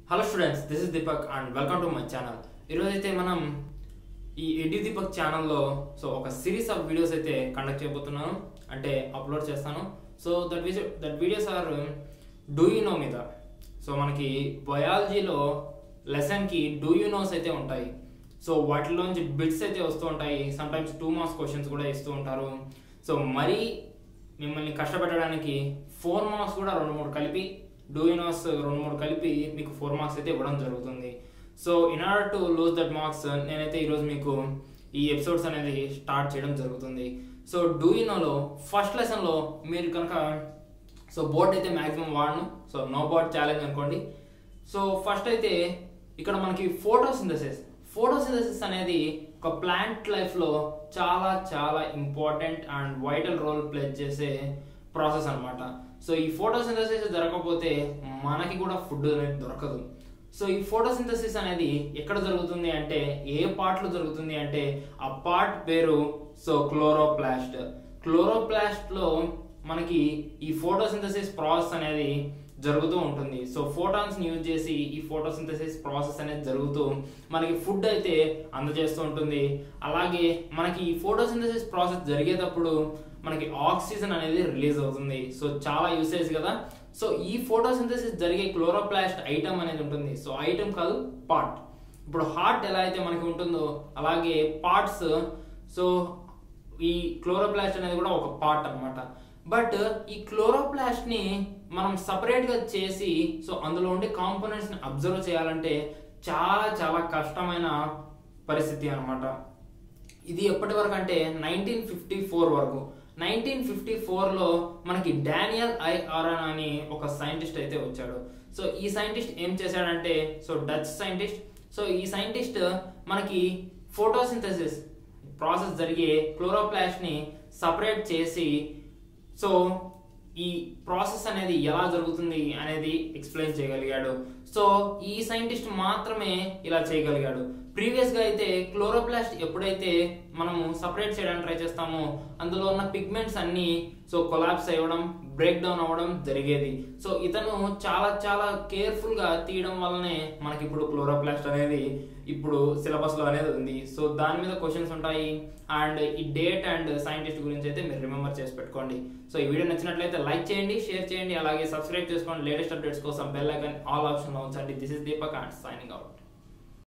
hello students this is Deepak and welcome to my channel ఈరోజు అయితే మనం ఈ ఎడ్యూ దీపక్ ఛానల్లో సో ఒక సిరీస్ ఆఫ్ వీడియోస్ అయితే కండక్ట్ చేయబోతున్నాను అంటే అప్లోడ్ చేస్తాను so that video that videos are do you know మీద సో మనకి బయాలజీలో లెసన్కి డూ యూ నోస్ అయితే ఉంటాయి సో వాటిలోంచి బిట్స్ అయితే వస్తూ ఉంటాయి sometimes two marks questions కూడా ఇస్తూ ఉంటారు సో మరీ మిమ్మల్ని కష్టపెట్టడానికి ఫోర్ మార్క్స్ కూడా రెండు మూడు కలిపి డూ యూనోస్ రెండు మూడు కలిపి మీకు ఫోర్ మార్క్స్ అయితే ఇవ్వడం జరుగుతుంది so in order to lose that marks నేనైతే ఈరోజు మీకు ఈ ఎపిసోడ్స్ అనేది స్టార్ట్ చేయడం జరుగుతుంది సో డూ యూనోలో ఫస్ట్ లెసన్లో మీరు కనుక సో బోర్డ్ అయితే మ్యాక్సిమం వాడను సో నో బోర్డ్ ఛాలెంజ్ అనుకోండి సో ఫస్ట్ అయితే ఇక్కడ మనకి ఫోటోసింథసిస్ ఫోటోసింథసిస్ అనేది ఒక ప్లాంట్ లైఫ్లో చాలా చాలా important and vital role play చేసే ప్రాసెస్ అన్నమాట సో ఈ ఫోటోసింథసిస్ జరగకపోతే మనకి కూడా ఫుడ్ అనేది దొరకదు సో ఈ ఫోటోసింథసిస్ అనేది ఎక్కడ జరుగుతుంది అంటే ఏ పార్ట్లో జరుగుతుంది అంటే ఆ పార్ట్ పేరు సో క్లోరోప్లాస్ట్ క్లోరోప్లాస్ట్లో మనకి ఈ ఫోటోసింథసిస్ ప్రాసెస్ అనేది జరుగుతూ ఉంటుంది సో ఫోటాన్స్ యూజ్ చేసి ఈ ఫోటోసింథసిస్ ప్రాసెస్ అనేది జరుగుతూ మనకి ఫుడ్ అయితే అందజేస్తూ ఉంటుంది అలాగే మనకి ఈ ఫోటోసింథసిస్ ప్రాసెస్ జరిగేటప్పుడు మనకి ఆక్సిజన్ అనేది రిలీజ్ అవుతుంది సో చాలా యూసేజ్ కదా సో ఈ ఫోటోసింథసిస్ జరిగే క్లోరోప్లాస్ట్ ఐటమ్ అనేది ఉంటుంది సో ఐటమ్ కాదు పార్ట్ ఇప్పుడు హార్ట్ ఎలా అయితే మనకి ఉంటుందో అలాగే పార్ట్స్ సో ఈ క్లోరోప్లాస్ట్ అనేది కూడా ఒక పార్ట్ అన్నమాట బట్ ఈ క్లోరోప్లాస్ట్ ని మనం సపరేట్ గా చేసి సో అందులో ఉండే కాంపోనెంట్స్ ని అబ్జర్వ్ చేయాలంటే చాలా చాలా కష్టమైన పరిస్థితి అన్నమాట ఇది ఎప్పటి వరకు అంటే నైన్టీన్ ఫిఫ్టీ ఫోర్ వరకు నైన్టీన్ ఫిఫ్టీ ఫోర్లో మనకి డానియల్ ఐ ఆరన్ అని ఒక సైంటిస్ట్ అయితే వచ్చాడు సో ఈ సైంటిస్ట్ ఏం చేశాడంటే సో డచ్ సైంటిస్ట్ సో ఈ సైంటిస్ట్ మనకి ఫోటోసింథసిస్ ప్రాసెస్ జరిగే క్లోరోప్లాస్ట్ ని సపరేట్ చేసి సో ఈ ప్రాసెస్ అనేది ఎలా జరుగుతుంది అనేది ఎక్స్ప్లెయిన్ చేయగలిగాడు సో ఈ సైంటిస్ట్ మాత్రమే ఇలా చేయగలిగాడు ప్రీవియస్ గా అయితే క్లోరోప్లాస్ట్ ఎప్పుడైతే మనము సపరేట్ చేయడానికి ట్రై చేస్తామో అందులో ఉన్న పిగ్మెంట్స్ అన్ని సో కొలాప్స్ అవ్వడం బ్రేక్ డౌన్ అవ్వడం జరిగేది సో ఇతను చాలా చాలా కేర్ఫుల్ గా తీయడం వల్లనే మనకి ఇప్పుడు క్లోరోప్లాస్ట్ అనేది ఇప్పుడు సిలబస్ లో అనేది ఉంది సో దాని మీద క్వశ్చన్స్ ఉంటాయి అండ్ ఈ డేట్ అండ్ సైంటిస్ట్ గురించి అయితే మీరు రిమెంబర్ చేసి పెట్టుకోండి సో ఈ వీడియో నచ్చినట్లయితే లైక్ చేయండి షేర్ చేయండి అలాగే సబ్స్క్రైబ్ చేసుకోండి లేటెస్ట్ అప్డేట్స్ కోసం బెల్ ఐకాన్ ఆల్ ఆప్షన్ లో ఉంచండి this is Deepak and signing out